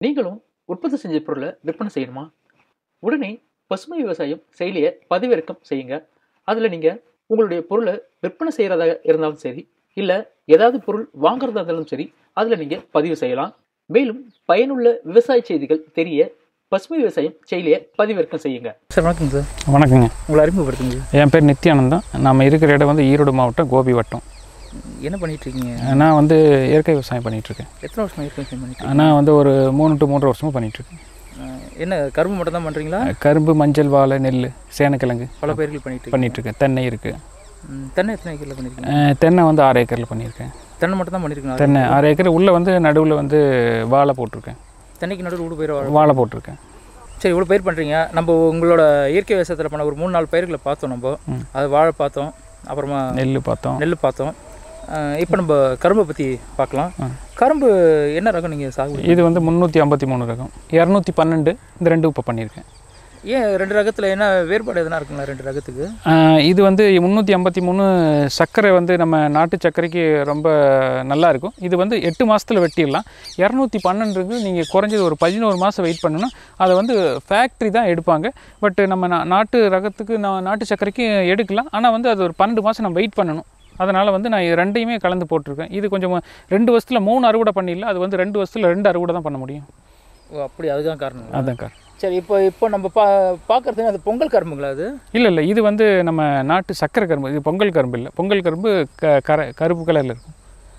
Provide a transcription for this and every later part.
நீங்களும் உற்பத்தி செஞ்ச பொருளை விற்பனை செய்யணுமா உடனே பசுமை விவசாயம் செயலியை பதிவிறக்கம் செய்யுங்க அதில் நீங்கள் உங்களுடைய பொருளை விற்பனை செய்கிறதா இருந்தாலும் சரி இல்லை ஏதாவது பொருள் வாங்குறதா இருந்தாலும் சரி அதில் நீங்கள் பதிவு செய்யலாம் மேலும் பயனுள்ள விவசாய செய்திகள் தெரிய பசுமை விவசாயம் செயலியை பதிவிறக்கம் செய்யுங்க சார் வணக்கம் சார் வணக்கங்க உங்களை அறிமுகப்படுத்துங்க என் பேர் நித்யானந்தம் நம்ம இருக்கிற இடம் வந்து ஈரோடு மாவட்டம் கோபி வட்டம் என்ன பண்ணிட்டு இருக்கீங்க நான் வந்து இயற்கை விவசாயம் பண்ணிகிட்ருக்கேன் எத்தனை வருஷமா இயற்கை பண்ணிட்டு நான் வந்து ஒரு மூணு டு மூன்றரை வருஷமாக பண்ணிகிட்ருக்கேன் இருக்கீங்க? என்ன கரும்பு மட்டும் தான் பண்ணுறீங்களா கரும்பு மஞ்சள் வாழை நெல் சேனக்கிழங்கு பல பயிர்கள் பண்ணிட்டு இருக்கீங்க பண்ணிகிட்ருக்கேன் தென்னை இருக்குது ம், தென்னை எத்தனை ஏக்கரில் பண்ணியிருக்கீங்க தென்னை வந்து ஆறு ஏக்கரில் பண்ணியிருக்கேன் தென்னை மட்டும் தான் பண்ணியிருக்கீங்க தென்னை ஆறு ஏக்கர் உள்ளே வந்து நடுவில் வந்து வாழை போட்டிருக்கேன் தென்னைக்கு நடுவில் வீடு பயிர் வாழ- வாழை போட்டிருக்கேன் சரி இவ்வளோ பயிர் பண்ணுறீங்க நம்ம உங்களோட இயற்கை விவசாயத்தில் பண்ண ஒரு மூணு நாலு பயிர்களை பார்த்தோம் நம்ம ம். அது வாழை பார்த்தோம் அப்புறமா நெல் பார்த்தோம் நெல் பார்த்தோம் இப்போ நம்ம கரும்பை பற்றி பார்க்கலாம் ஆ. கரும்பு என்ன ரகம் நீங்கள் சாகுபடி இது வந்து முந்நூற்றி ஐம்பத்தி மூணு ரகம் இரநூத்தி பன்னெண்டு இந்த ரெண்டு இப்போ பண்ணியிருக்கேன் ஏன் ரெண்டு ரகத்தில் என்ன வேறுபாடு எதனா இருக்குங்களா ரெண்டு ரகத்துக்கு ஆஹ் இது வந்து முந்நூற்றி ஐம்பத்தி மூணு சர்க்கரை வந்து நம்ம நாட்டு சர்க்கரைக்கு ரொம்ப நல்லா இருக்கும் இது வந்து எட்டு மாதத்தில் வெட்டிடலாம் இரநூத்தி பன்னெண்டுக்கு நீங்கள் குறைஞ்சது ஒரு பதினோரு மாதம் வெயிட் பண்ணணும் அதை வந்து ஃபேக்ட்ரி தான் எடுப்பாங்க பட் நம்ம நா- நாட்டு ரகத்துக்கு நான் நாட்டு சர்க்கரைக்கு எடுக்கலாம் ஆனால் வந்து அது ஒரு பன்னெண்டு மாதம் நம்ம வெயிட் பண்ணணும் அதனால் வந்து நான் இது ரெண்டையுமே கலந்து போட்டிருக்கேன் இது கொஞ்சம் ரெண்டு வருஷத்தில் மூணு அறுவடை பண்ணிடலாம் அது வந்து ரெண்டு வருஷத்தில் ரெண்டு அறுவடை தான் பண்ண முடியும் ஓ அப்படி அதுதான் காரணம் அதுதான் காரணம் சரி இப்போ இப்போ நம்ம பா பார்க்குறது அது பொங்கல் கரும்புங்களா அது இல்லை இல்லை இது வந்து நம்ம நாட்டு சர்க்கரை கரும்பு இது பொங்கல் கரும்பு இல்லை பொங்கல் கரும்பு க கர கருப்பு கலரில் இருக்கும்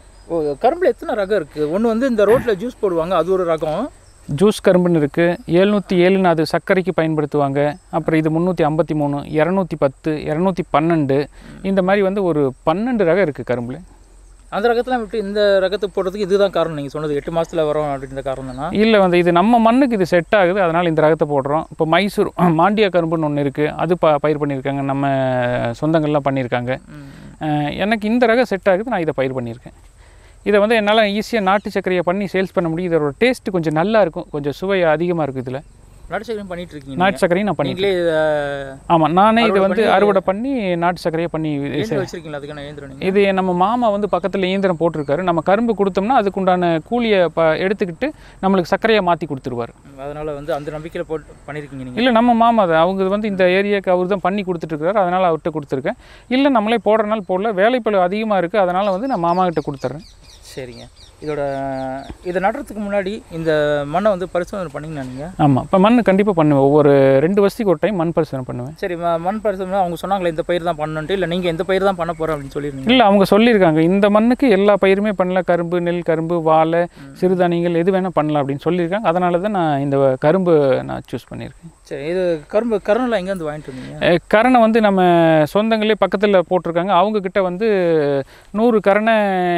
ஓ கரும்புல எத்தனை ரகம் இருக்குது ஒன்று வந்து இந்த ரோட்டில் ஜூஸ் போடுவாங்க அது ஒரு ரகம் ஜூஸ் கரும்புன்னு இருக்குது எழுநூற்றி ஏழுன்னு அது சர்க்கரைக்கு பயன்படுத்துவாங்க அப்புறம் இது முந்நூற்றி ஐம்பத்தி மூணு இரநூத்தி பத்து இரநூத்தி பன்னெண்டு இந்த மாதிரி வந்து ஒரு பன்னெண்டு ரகம் இருக்குது கரும்புல அந்த ரகத்தெலாம் விட்டு இந்த ரகத்துக்கு போடுறதுக்கு இதுதான் காரணம் நீங்கள் சொன்னது எட்டு மாதத்தில் வரும் அப்படின்ற காரணம் தானா இல்லை வந்து இது நம்ம மண்ணுக்கு இது செட் ஆகுது அதனால் இந்த ரகத்தை போடுறோம் இப்போ மைசூர் மாண்டியா கரும்புன்னு ஒன்று இருக்குது அது ப பயிர் பண்ணியிருக்காங்க நம்ம சொந்தங்கள்லாம் பண்ணியிருக்காங்க அஹ் எனக்கு இந்த ரகம் செட் ஆகுது நான் இதை பயிர் பண்ணியிருக்கேன் இதை வந்து என்னால் ஈஸியாக நாட்டு சர்க்கரையை பண்ணி சேல்ஸ் பண்ண முடியும் இதோட டேஸ்ட் கொஞ்சம் நல்லா இருக்கும் கொஞ்சம் சுவை அதிகமாக இருக்குது இதில் நாட்டு சக்கரையும் பண்ணிட்டு இருக்கீங்க நாட்டு சர்க்கரையும் நான் பண்ணி நீங்களே இதை ஆமாம் நானே இதை அறுவடை வந்து பண்ணி- அறுவடை பண்ணி நாட்டு சர்க்கரையை பண்ணி ஏந்திரம் வச்சிருக்கீங்களா அதுக்கான ஏந்திரம் நீங்கள் இது நம்ம மாமா வந்து பக்கத்தில் இயந்திரம் போட்டிருக்காரு நம்ம கரும்பு கொடுத்தோம்னா அதுக்குண்டான கூலியை ப எடுத்துக்கிட்டு நம்மளுக்கு சர்க்கரையை மாற்றி கொடுத்துருவார் அதனால் வந்து அந்த நம்பிக்கையில் போட்டு பண்ணியிருக்கீங்க நீங்கள் இல்லை நம்ம மாமா தான் அவங்க வந்து இந்த ஏரியாவுக்கு அவர் தான் பண்ணி கொடுத்துட்ருக்காரு அதனால் அவர்கிட்ட கொடுத்துருக்கேன் இல்லை நம்மளே போடுறனால போடல வேலைப்பளு அதிகமாக இருக்குது அதனால் வந்து நான் மாமா கிட்ட கொடுத்துட்றேன் சரிங்க இதோட இதை நடுறதுக்கு முன்னாடி இந்த மண்ணை வந்து பரிசோதனை பண்ணீங்களா நீங்கள் ஆமாம் இப்போ மண் கண்டிப்பாக பண்ணுவேன் ஒவ்வொரு ரெண்டு வருஷத்துக்கு ஒரு டைம் மண் பரிசோதனை பண்ணுவேன் சரி ம- மண் பரிசோதனை அவங்க சொன்னாங்களே இந்த பயிர் தான் பண்ணணுன்ட்டு இல்லை நீங்கள் எந்த பயிர் தான் பண்ண போகிறோம் அப்படின்னு சொல்லியிருந்தீங்க இல்லை அவங்க சொல்லியிருக்காங்க இந்த மண்ணுக்கு எல்லா பயிருமே பண்ணலாம் கரும்பு நெல் கரும்பு வாழை சிறுதானியங்கள் எது வேணால் பண்ணலாம் அப்படின்னு சொல்லியிருக்காங்க அதனால தான் நான் இந்த கரும்பு நான் சூஸ் பண்ணியிருக்கேன் சரி இது கரும்பு கருணெலாம் எங்கேருந்து வாங்கிட்டு வந்தீங்க அஹ் கரணை வந்து நம்ம சொந்தங்களே பக்கத்தில் போட்டிருக்காங்க அவங்கக்கிட்ட வந்து நூறு கரணை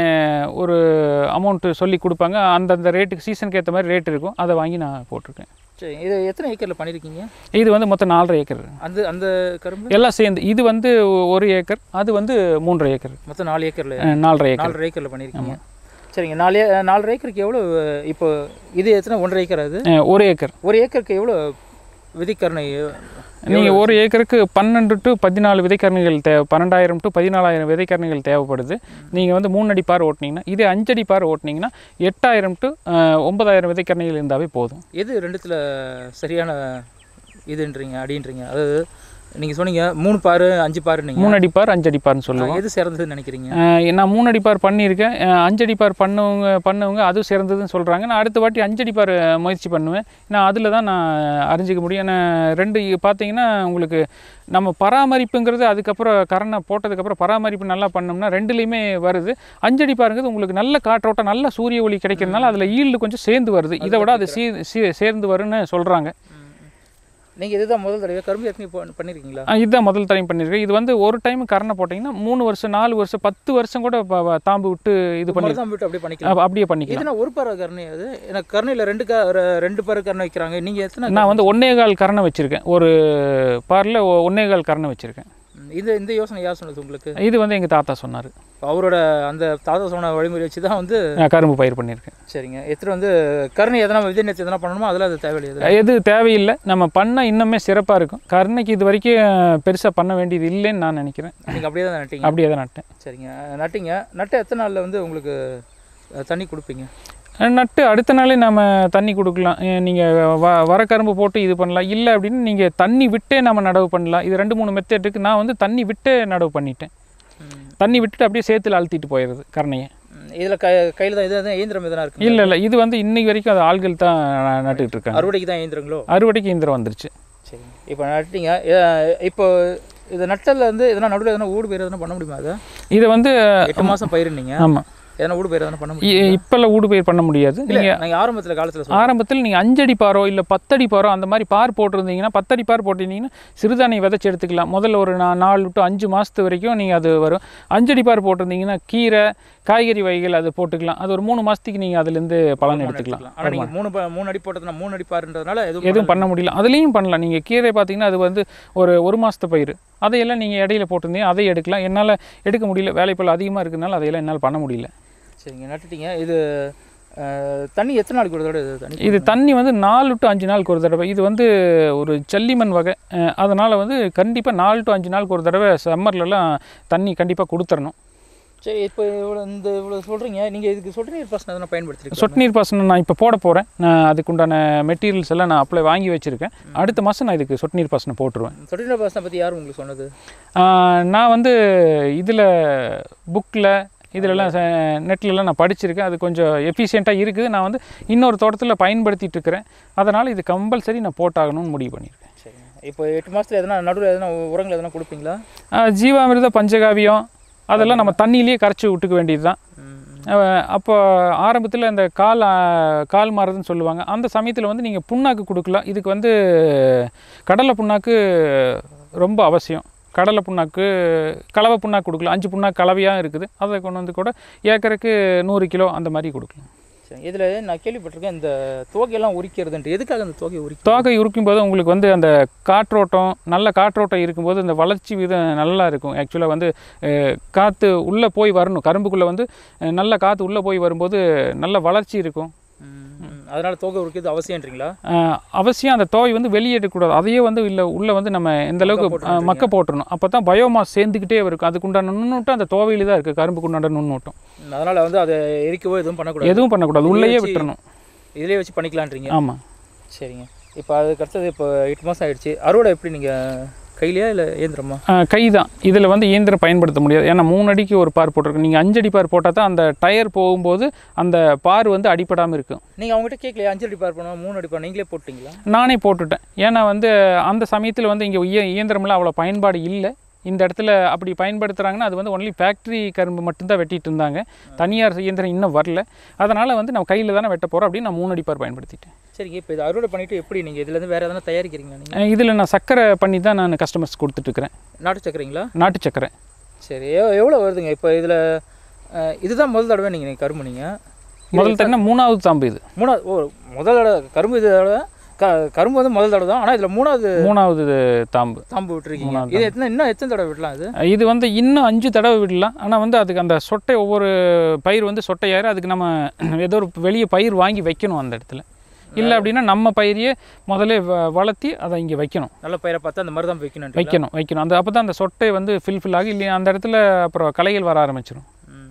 ஒரு அமௌண்ட்டு சொல்லி கொடுப்பாங்க அந்தந்த ரேட்டுக்கு சீசனுக்கு ஏற்ற மாதிரி ரேட் இருக்கும் அதை வாங்கி நான் போட்டிருக்கேன் சரி இது எத்தனை ஏக்கரில் பண்ணியிருக்கீங்க இது வந்து மொத்தம் நாலரை ஏக்கர் அந்த அந்த கரும்பு எல்லாம் சேர்ந்து இது வந்து ஒரு ஏக்கர் அது வந்து மூன்றரை ஏக்கர் மொத்தம் நாலு ஏக்கரில் அஹ் நாலரை ஏக்கர் நாலரை ஏக்கரில் பண்ணியிருக்கீங்க சரிங்க நாலு ஏ- நாலரை ஏக்கருக்கு எவ்வளோ இப்போ இது எத்தனை ஒன்றரை ஏக்கர் அது அஹ் ஒரு ஏக்கர் ஒரு ஏக்கருக்கு எவ்வளோ விதிக்கரணை நீங்கள் ஒரு ஏக்கருக்கு பன்னெண்டு டு பதினாலு விதைக்கரணிகள் தேவை பன்னெண்டாயிரம் டு பதினாலாயிரம் விதைக்கரணிகள் தேவைப்படுது நீங்கள் வந்து மூணு அடி பார் ஓட்டினீங்கன்னா இதே அஞ்சடி பார் ஓட்டினீங்கன்னா எட்டாயிரம் டு ஒன்பதாயிரம் விதைக்கரணிகள் இருந்தாவே போதும் எது ரெண்டுத்தில் சரியான இதுன்றீங்க அடின்றீங்க அதாவது நீங்கள் சொன்னீங்க மூணு பாரு அஞ்சு பாருன்னீங்க மூணு அடி பார் அஞ்சடி பார்னு சொல்லுவோம் எது சிறந்ததுன்னு நினைக்கிறீங்க அஹ் நான் மூணு அடி பார் பண்ணியிருக்கேன் அஹ் அஞ்சடி பார் பண்ணவங்க பண்ணவங்க அதுவும் சிறந்ததுன்னு சொல்கிறாங்க நான் அடுத்த வாட்டி அஞ்சடி பார் முயற்சி பண்ணுவேன் நான் அதில் தான் நான் அறிஞ்சிக்க முடியும் ஏன்னா ரெண்டு பார்த்தீங்கன்னா உங்களுக்கு நம்ம பராமரிப்புங்கிறது அதுக்கப்புறம் கரணை போட்டதுக்கப்புறம் பராமரிப்பு நல்லா பண்ணோம்னா ரெண்டுலேயுமே வருது அஞ்சடி பாருங்கிறது உங்களுக்கு நல்ல காற்றோட்டம் நல்ல சூரிய ஒளி கிடைக்கிறதுனால அதில் ஈல்டு கொஞ்சம் சேர்ந்து வருது இதை விட அது சீ சீ- சேர்ந்து வரும்னு சொல்கிறாங்க நீங்கள் இதுதான் முதல் தடவை கரும்பு எத்தனை போ- பண்ணியிருக்கீங்களா ஆ, இதுதான் முதல் டைம் பண்ணியிருக்கேன் இது வந்து ஒரு டைம் கரணை போட்டிங்கன்னா மூணு வருஷம் நாலு வருஷம் பத்து வருஷம் கூட ப- ப- தாம்பு விட்டு இது பண்ணி தான் விட்டு அப்படியே பண்ணிக்கலாம் அப்ப அப்படியே பண்ணிக்கலாம் இதுனா ஒரு பாரு கருணை அது எனக்கு கருணையில் ரெண்டு க ரெ- ரெண்டு பாரு கருணை வைக்கிறாங்க நீங்கள் எத்தனை நான் வந்து ஒன்னே கால் கரணை வச்சுருக்கேன் ஒரு பாரில் ஒன்னே கால் கரணை வச்சுருக்கேன் ம், இந்த இந்த யோசனை யார் சொன்னது உங்களுக்கு இது வந்து எங்கள் தாத்தா சொன்னார் அவரோட அந்த தாத்தா சொன்ன வழிமுறை வச்சு தான் வந்து நான் கரும்பு பயிர் பண்ணியிருக்கேன் சரிங்க எத்தனை வந்து கருணை எதனா விதை நேற்று எதனா பண்ணணுமோ அதில் அது தேவையில்லை எது தேவையில்லை நம்ம பண்ண இன்னுமே சிறப்பாக இருக்கும் கருணைக்கு இது வரைக்கும் பெருசாக பண்ண வேண்டியது இல்லைன்னு நான் நினைக்கிறேன் நீங்கள் அப்படியே தான் நட்டீங்க அப்படியே தான் நட்டேன் சரிங்க நட்டிங்க நட்ட எத்தனை நாளில் வந்து உங்களுக்கு அஹ், தண்ணி கொடுப்பீங்க நட்டு அடுத்த நாளே நம்ம தண்ணி கொடுக்கலாம் நீங்கள் வ வர கரும்பு போட்டு இது பண்ணலாம் இல்லை அப்படின்னு நீங்கள் தண்ணி விட்டே நம்ம நடவு பண்ணலாம் இது ரெண்டு மூணு மெத்தட் இருக்குது நான் வந்து தண்ணி விட்டே நடவு பண்ணிட்டேன் தண்ணி விட்டுட்டு அப்படியே சேத்துல அழுத்திட்டு போயிடுறது கரணையை இதில் க கையில் தான் இது எதுவும் இயந்திரம் எதனா இருக்கு இல்லை இல்லை இது வந்து இன்னைக்கு வரைக்கும் அது ஆள்கள் தான் ந- நட்டுக்கிட்டு இருக்காங்க அறுவடைக்கு தான் இயந்திரங்களோ அறுவடைக்கு இயந்திரம் வந்துருச்சு சரி இப்போ நட்டிங்க அஹ் இப்போ இது நட்டதில் வந்து எதனா நடுவில் எதனா ஊடு பயிர் எதனா பண்ண முடியுமா அது இது வந்து எட்டு மாதம் பயிருந்தீங்க ஆமாம் எதனா ஊடு பயிர் எதனா பண்ண முடியும் இப்போல்லாம் ஊடு பயிர் பண்ண முடியாது இல்லை நீங்கள் நீங்கள் ஆரம்பத்தில் காலத்தில் ஆரம்பத்தில் நீங்கள் அஞ்சடி பாரோ இல்லை பத்தடி பாரோ அந்த மாதிரி பார் போட்டிருந்தீங்கன்னா பத்தடி பார் போட்டிருந்தீங்கன்னா சிறுதானியம் விதைச்சி எடுத்துக்கலாம் முதல்ல ஒரு நா நாலு டு அஞ்சு மாதத்து வரைக்கும் நீங்கள் அது வரும் அஞ்சடி பார் போட்டிருந்தீங்கன்னா கீரை காய்கறி வகைகள் அது போட்டுக்கலாம் அது ஒரு மூணு மாதத்துக்கு நீங்கள் அதுலேருந்து பலன் எடுத்துக்கலாம் ஆனால் நீங்கள் மூணு ப- மூணு அடி போட்டதுனா மூணு அடி பாருன்றதுனால எதுவும் எதுவும் பண்ண முடியல அதுலேயும் பண்ணலாம் நீங்கள் கீரை பார்த்தீங்கன்னா அது வந்து ஒரு ஒரு மாதத்து பயிர் அதையெல்லாம் நீங்கள் இடையில போட்டிருந்தீங்க அதை எடுக்கலாம் என்னால் எடுக்க முடியல வேலைப்பள் அதிகமாக இருக்கிறதுனால அதையெல்லாம் என்னால் பண்ண முடியல சரிங்க நட்டுட்டீங்க இது அஹ், தண்ணி எத்தனை நாளைக்கு ஒரு தடவை இது தண்ணி இது தண்ணி வந்து நாலு டு அஞ்சு நாளுக்கு ஒரு தடவை இது வந்து ஒரு ஜல்லிமண் வகை அதனால் வந்து கண்டிப்பாக நாலு டு அஞ்சு நாளுக்கு ஒரு தடவை சம்மர்லலாம் தண்ணி கண்டிப்பாக கொடுத்துடணும் சரி இப்போ இவ்வளோ இந்த இவ்வளோ சொல்கிறீங்க நீங்கள் இதுக்கு சொட்டு நீர் பாசனம் எதனா பயன்படுத்திருக்கீங்க சொட்டு நீர் பாசனம் நான் இப்போ போட போகிறேன் நான் அதுக்குண்டான மெட்டீரியல்ஸ் எல்லாம் நான் அப்ளை வாங்கி வச்சுருக்கேன் அடுத்த மாதம் நான் இதுக்கு சொட்டு நீர் பாசனம் போட்டுருவேன் சொட்டு நீர் பாசனம் பற்றி யார் உங்களுக்கு சொன்னது ஆஹ் நான் வந்து இதில் புக்கில் இதிலெல்லாம் நெட்லலாம் நான் படிச்சிருக்கேன் அது கொஞ்சம் எஃபிஷியண்ட்டாக இருக்குது நான் வந்து இன்னொரு தோட்டத்தில் பயன்படுத்திட்டு இருக்கிறேன் அதனால் இது கம்பல்சரி நான் போட்டாகணும்னு முடிவு பண்ணியிருக்கேன் சரிங்க இப்போ எட்டு மாதத்தில் எதனா நடுவில் எதனா உரங்கள் எதனா கொடுப்பீங்களா ஆஹ் ஜீவாமிர்த பஞ்சகாவியம் அதெல்லாம் நம்ம தண்ணியிலேயே கரைச்சி விட்டுக்க வேண்டியது தான் அப்போ ஆரம்பத்தில் இந்த கால் ஆஹ், கால் மாறுதுன்னு சொல்லுவாங்க அந்த சமயத்தில் வந்து நீங்கள் புண்ணாக்கு கொடுக்கலாம் இதுக்கு வந்து கடலை புண்ணாக்கு ரொம்ப அவசியம் கடலை புண்ணாக்கு கலவை புண்ணாக்கு கொடுக்கலாம் அஞ்சு புண்ணாக்கு கலவையாக இருக்குது அதை கொண்டு வந்து கூட ஏக்கருக்கு நூறு கிலோ அந்த மாதிரி கொடுக்கலாம் சரி இதில் நான் கேள்விப்பட்டிருக்கேன் இந்த தோகையெல்லாம் உரிக்கிறதுன்ட்டு எதுக்காக அந்த தோகையை உரிக்க தோகை உரிக்கும்போது உங்களுக்கு வந்து அந்த காற்றோட்டம் நல்ல காற்றோட்டம் இருக்கும்போது இந்த வளர்ச்சி விதம் நல்லா இருக்கும் ஆக்சுவலாக வந்து அஹ், காற்று உள்ளே போய் வரணும் கரும்புக்குள்ளே வந்து அஹ், நல்ல காற்று உள்ளே போய் வரும்போது நல்ல வளர்ச்சி இருக்கும் அதனால் தோகை உரிக்கிறது அவசியன்றீங்களா அஹ், அவசியம் அந்த தோய் வந்து வெளியேற்றக்கூடாது அதையே வந்து இல்லை உள்ளே வந்து நம்ம எந்த அளவுக்கு போட்டுறீங்க. அஹ், மக்க போட்டுறணும் அப்போ தான் பயோமாஸ் சேர்ந்துக்கிட்டே இருக்கும் அதுக்குண்டான நுண்ணூட்டம் அந்த தோவையில் தான் இருக்குது கரும்புக்குண்டான நுண்ணூட்டம் அதனால் வந்து அதை எரிக்கவோ எதுவும் பண்ணக்கூடாது எதுவும் பண்ணக்கூடாது உள்ளேயே வச்சு- விட்டுறணும் இதிலே வச்சு பண்ணிக்கலான்றீங்க ஆமாம் சரிங்க இப்போ அதுக்கு அடுத்தது இப்போ எட்டு மாதம் ஆயிடுச்சு அறுவடை எப்படி நீங்கள் கையிலையா இல்லை இயந்திரமா கை தான் இதில் வந்து இயந்திரம் பயன்படுத்த முடியாது ஏன்னா மூணு அடிக்கு ஒரு பார் போட்டிருக்கு நீங்கள் அஞ்சடி பார் போட்டால் தான் அந்த டயர் போகும்போது அந்த பார் வந்து அடிபடாமல் இருக்கும் நீங்கள் அவங்ககிட்ட கேட்கலையா அஞ்சு அடி பார் பண்ணுவோம் மூணு அடி பார் நீங்களே போட்டிங்களா நானே போட்டுட்டேன் ஏன்னா வந்து அந்த சமயத்தில் வந்து இங்கே இய இயந்திரம்லாம் அவ்வளோ பயன்பாடு இல்லை இந்த இடத்துல அப்படி பயன்படுத்துகிறாங்கன்னா அது வந்து ஒன்லி ஃபேக்ட்ரி கரும்பு மட்டும்தான் வெட்டிட்டு இருந்தாங்க தனியார் இயந்திரம் இன்னும் வரல அதனால் வந்து நம்ம கையில் தானே வெட்ட போகிறோம் அப்படின்னு நான் மூணு அடி பார் பயன்படுத்திட்டேன் சரிங்க இப்போ இது அறுவடை பண்ணிவிட்டு எப்படி நீங்கள் இதுலேருந்து வேறு எதனா தயாரிக்கிறீங்களா நீங்கள் இதில் நான் சர்க்கரை பண்ணி தான் நான் கஸ்டமர்ஸ் கொடுத்துட்ருக்குறேன் நாட்டு சக்கரைங்களா நாட்டு சர்க்கரை சரி எவ் எவ்வளோ வருதுங்க இப்போ இதில் இதுதான் முதல் தடவை நீங்கள் கரும்பு நீங்கள் முதல் தடவை மூணாவது தாம்பு இது மூணாவது ஓ முதல் தடவை கரும்பு இது தடவை க கரும்பு வந்து முதல் தடவை தான் ஆனால் இதில் மூணாவது மூணாவது தாம்பு தாம்பு விட்டுருக்கீங்க மூணாவது இது எத்தனை இன்னும் எத்தனை தடவை விடலாம் இது இது வந்து இன்னும் அஞ்சு தடவை விடலாம் ஆனால் வந்து அதுக்கு அந்த சொட்டை ஒவ்வொரு பயிர் வந்து சொட்டையாயிரும் அதுக்கு நம்ம ஏதோ ஒரு வெளியே பயிர் வாங்கி வைக்கணும் அந்த இடத்துல இல்லை அப்படின்னா நம்ம பயிரையே முதல்ல வ- வளர்த்தி அதை இங்கே வைக்கணும் நல்ல பயிரை பார்த்து அந்த மாதிரி தான் வைக்கணும் வைக்கணும் வைக்கணும் அந்த அப்போ தான் அந்த சொட்டை வந்து ஃபில்ஃபில் ஆகி இல்லையா அந்த இடத்துல அப்புறம் களைகள் வர ஆரம்பிச்சிடும்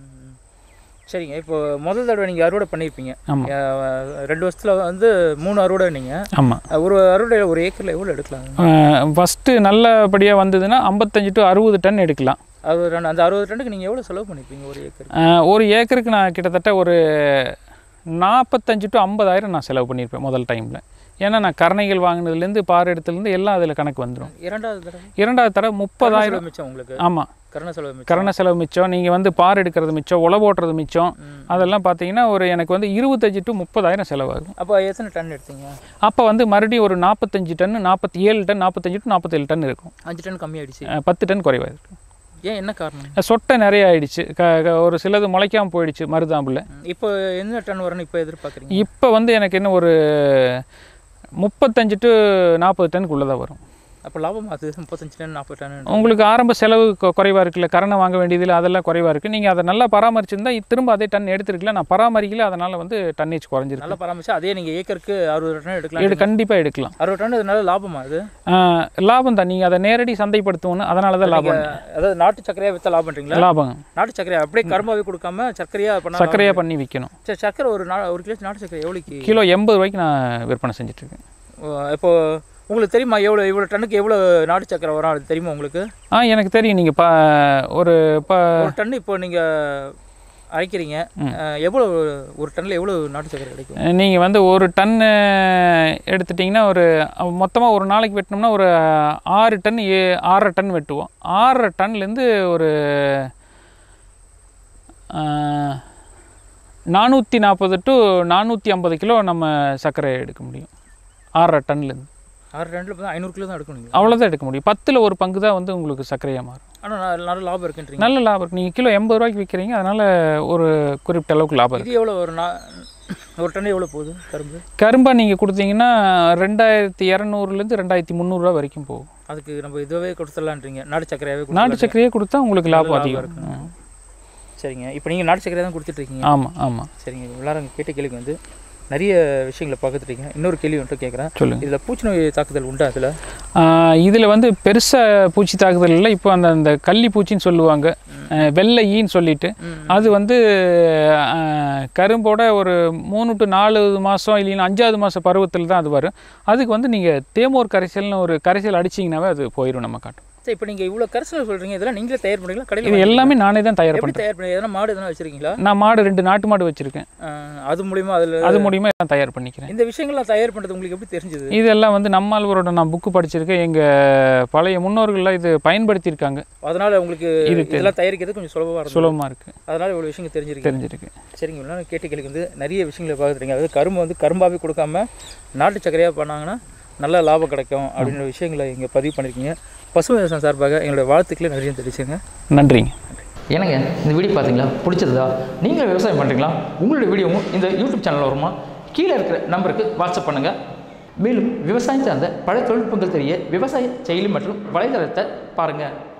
சரிங்க இப்போ முதல் தடவை நீங்கள் அறுவடை பண்ணியிருப்பீங்க ஆமாம் அஹ், ரெண்டு வருஷத்தில் வந்து மூணு அறுவடை நீங்கள் ஆமாம் ஒரு அறுவடை ஒரு ஏக்கரில் எவ்வளோ எடுக்கலாம் ஃபஸ்ட்டு நல்லபடியாக வந்ததுன்னா ஐம்பத்தஞ்சு டு அறுபது டன் எடுக்கலாம் அது ரெண்டு அந்த அறுபது டன்னுக்கு நீங்கள் எவ்வளோ செலவு பண்ணியிருப்பீங்க ஒரு ஏக்கர் அஹ், ஒரு ஏக்கருக்கு நான் கிட்டத்தட்ட ஒரு நாற்பத்தஞ்சு டு ஐம்பதாயிரம் நான் செலவு பண்ணியிருப்பேன் முதல் டைமில் ஏன்னா நான் கரணைகள் வாங்கினதுலேருந்து பார் எடுத்துலேருந்து எல்லாம் அதில் கணக்கு வந்துடும் இரண்டாவது தடவை இரண்டாவது தடவை கரண முப்பதாயிரம் செலவு மிச்சம் உங்களுக்கு ஆமாம் கரண செலவு மிச்சம் கரண செலவு மிச்சம் நீங்கள் வந்து பார் எடுக்கிறது மிச்சம் உழவு ஓட்டுறது மிச்சம் ம். அதெல்லாம் பார்த்தீங்கன்னா ஒரு எனக்கு வந்து இருபத்தஞ்சி டு முப்பதாயிரம் செலவாகும் அப்போ எத்தனை டன் எடுத்தீங்க அப்போ வந்து மறுபடியும் ஒரு நாற்பத்தஞ்சு டன் நாற்பத்தி ஏழு டன் நாற்பத்தஞ்சு டு நாற்பத்தேழு டன் இருக்கும் அஞ்சு டன் கம்மியாயிடுச்சு அஹ் பத்து டன் குறைவாக இருக்கும் ஏன் என்ன காரணம் சொட்டை நிறைய ஆயிடுச்சு க க- ஒரு சிலது முளைக்காமல் போயிடுச்சு மருதாம்பில் ம். இப்போ என்ன டன் வரணும் இப்போ எதிர்பார்க்குறீங்க இப்போ வந்து எனக்கு என்ன ஒரு முப்பத்தஞ்சு டு நாற்பது டனுக்குள்ளே தான் வரும் அப்போ லாபம் அது முப்பத்தஞ்சு டன் நாற்பது டன் உங்களுக்கு ஆரம்ப செலவு குறைவாக இருக்குல்ல கரணை வாங்க வேண்டியதில் அதெல்லாம் குறைவாக இருக்குது நீங்கள் அதை நல்லா பராமரிச்சிருந்தா திரும்ப அதே டன் எடுத்துருக்கல நான் பராமரிக்கல அதனால் வந்து டன்னேஜ் குறைஞ்சிருக்கு நல்லா பராமரிச்சா அதே நீங்கள் ஏக்கருக்கு அறுபது டன் எடுக்கலாம் எடு கண்டிப்பாக எடுக்கலாம் அறுபது டன் இதனால லாபமா அது ஆஹ் லாபம் தான் நீங்கள் அதை நேரடி சந்தைப்படுத்தணும் அதனால தான் லாபம் அதாவது நாட்டு சர்க்கரையாக விற்றா லாபம் பண்ணுறீங்களா லாபம் நாட்டு சர்க்கரை அப்படியே கரும்பாவே கொடுக்காம சர்க்கரையாக பண்ணா சர்க்கரையாக பண்ணி விற்கணும் சரி சர்க்கரை ஒரு நா ஒரு கிலோ நாட்டு சர்க்கரை எவ்வளோக்கு கிலோ எண்பது ரூபாய்க்கு நான் விற்பனை செஞ்சுட்ருக்கேன் இப்போ உங்களுக்கு தெரியுமா எவ்வளோ இவ்வளோ டன்னுக்கு எவ்வளோ நாட்டு சர்க்கரை வரும் அது தெரியுமா உங்களுக்கு ஆ எனக்கு தெரியும் நீங்கள் பா ஒரு பா ஒரு டன் இப்போ நீங்கள் அரைக்கிறீங்க அஹ், எவ்வளோ ஒரு டன்னில் எவ்வளோ நாட்டு சர்க்கரை கிடைக்கும் நீங்கள் வந்து ஒரு டன்னு எடுத்துட்டிங்கன்னா ஒரு மொத்தமாக ஒரு நாளைக்கு வெட்டினோம்னா ஒரு ஆறு டன் ஏ ஆறரை டன் வெட்டுவோம் ஆறரை டன்லேருந்து ஒரு நானூற்றி நாற்பது டு நானூற்றி ஐம்பது கிலோ நம்ம சர்க்கரை எடுக்க முடியும் ஆறரை டன்லேருந்து ஆறு டன்னில் பார்த்தா ஐநூறு கிலோ தான் எடுக்கணும் அவ்வளோதான் எடுக்க முடியும் பத்தில் ஒரு பங்கு தான் வந்து உங்களுக்கு சர்க்கரையாக மாறும் ஆனால் நல்ல லாபம் இருக்குன்றீங்க நல்ல லாபம் இருக்குது நீங்கள் கிலோ எண்பது ரூபாய்க்கு விற்கிறீங்க அதனால் ஒரு குறிப்பிட்ட அளவுக்கு லாபம் இருக்குது இது எவ்வளோ ஒரு நா ஒரு டன் எவ்வளோ போகுது கரும்பு கரும்பை நீங்கள் கொடுத்தீங்கன்னா ரெண்டாயிரத்தி இரநூறுலேருந்து ரெண்டாயிரத்தி முந்நூறுரூவா வரைக்கும் போகும் அதுக்கு நம்ம இதுவே கொடுத்துடலான்றீங்க நாட்டு சர்க்கரையாகவே நாட்டு சர்க்கரையே கொடுத்தா உங்களுக்கு லாபம் லாபம் அதிகம் இருக்கு. சரிங்க இப்போ நீங்கள் நாட்டு சர்க்கரை தான் கொடுத்துட்ருக்கீங்க ஆமாம் ஆமாம் சரிங்க எல்லாரும் கேட்ட கேள்விக்கு வந்து நிறைய விஷயங்களை பார்த்துட்ருக்கீங்க இன்னொரு கேள்வி வந்துட்டு கேட்குறேன் சொல்லுங்கள் இதில் பூச்சி நோய் தாக்குதல் உண்டா அதில் இதில் வந்து பெருசாக பூச்சி தாக்குதல் இல்லை இப்போ அந்த அந்த கள்ளி பூச்சின்னு சொல்லுவாங்க அஹ், வெள்ளை ஈன்னு சொல்லிட்டு அது வந்து அஹ், கரும்போட ஒரு மூணு டு நாலு மாதம் இல்லைன்னா அஞ்சாவது மாதம் பருவத்தில் தான் அது வரும் அதுக்கு வந்து நீங்கள் தேமோர் கரைசல்னு ஒரு கரைசல் அடிச்சிங்கனாவே அது போயிடும் நம்ம காட்டும் சரி இப்போ நீங்கள் இவ்வளோ கரைசல் சொல்கிறீங்க இதெல்லாம் நீங்களே தயார் பண்ணுறீங்களா கடையில் இது எல்லாமே நானே தான் தயார் எப்படி பண்ணுறேன் தயார் பண்ணி எதனா மாடு எதனா வச்சுருக்கீங்களா நான் மாடு ரெண்டு நாட்டு மாடு வச்சுருக்கேன் அது மூலிமா அதில் அது மூலியமாக நான் தயார் பண்ணிக்கிறேன் இந்த விஷயங்கள்லாம் தயார் பண்ணுறது உங்களுக்கு எப்படி தெரிஞ்சது இதெல்லாம் வந்து நம்மாழ்வரோட நான் புக்கு படிச்சிருக்கேன் எங்கள் பழைய முன்னோர்கள்லாம் இது பயன்படுத்தியிருக்காங்க அதனால் உங்களுக்கு இது தெரி- இதெல்லாம் தயாரிக்கிறது கொஞ்சம் சுலபமாக இருக்கும் சுலபமாக இருக்குது அதனால் இவ்வளோ விஷயங்கள் தெரிஞ்சிருக்கு தெரிஞ்சிருக்கு சரிங்க இவ்வளோ நேரம் கேட்ட கேள்விக்கு வந்து நிறைய விஷயங்களை பார்த்துருங்க அதாவது கரும்பு வந்து கரும்பாவே கொடுக்காம நாட்டு சர்க்கரையாக பண்ணாங்கன்னா நல்ல லாபம் கிடைக்கும் அப்படின்ற விஷயங்களை இங்கே பதிவு பண்ணியிருக்கீங்க பசுமை விவசாயம் சார்பாக எங்களுடைய வாழ்த்துக்களை நிறைய தெரிவிச்சுங்க நன்றிங்க என்னங்க இந்த வீடியோ பார்த்தீங்களா பிடிச்சதா நீங்கள் விவசாயம் பண்ணுறீங்களா உங்களுடைய வீடியோவும் இந்த யூடியூப் சேனல் வருமா கீழே இருக்கிற நம்பருக்கு வாட்ஸ்அப் பண்ணுங்கள் மேலும் விவசாயம் சார்ந்த பல தொழில்நுட்பங்கள் தெரிய விவசாய செயலி மற்றும் வலைதளத்தை பாருங்கள்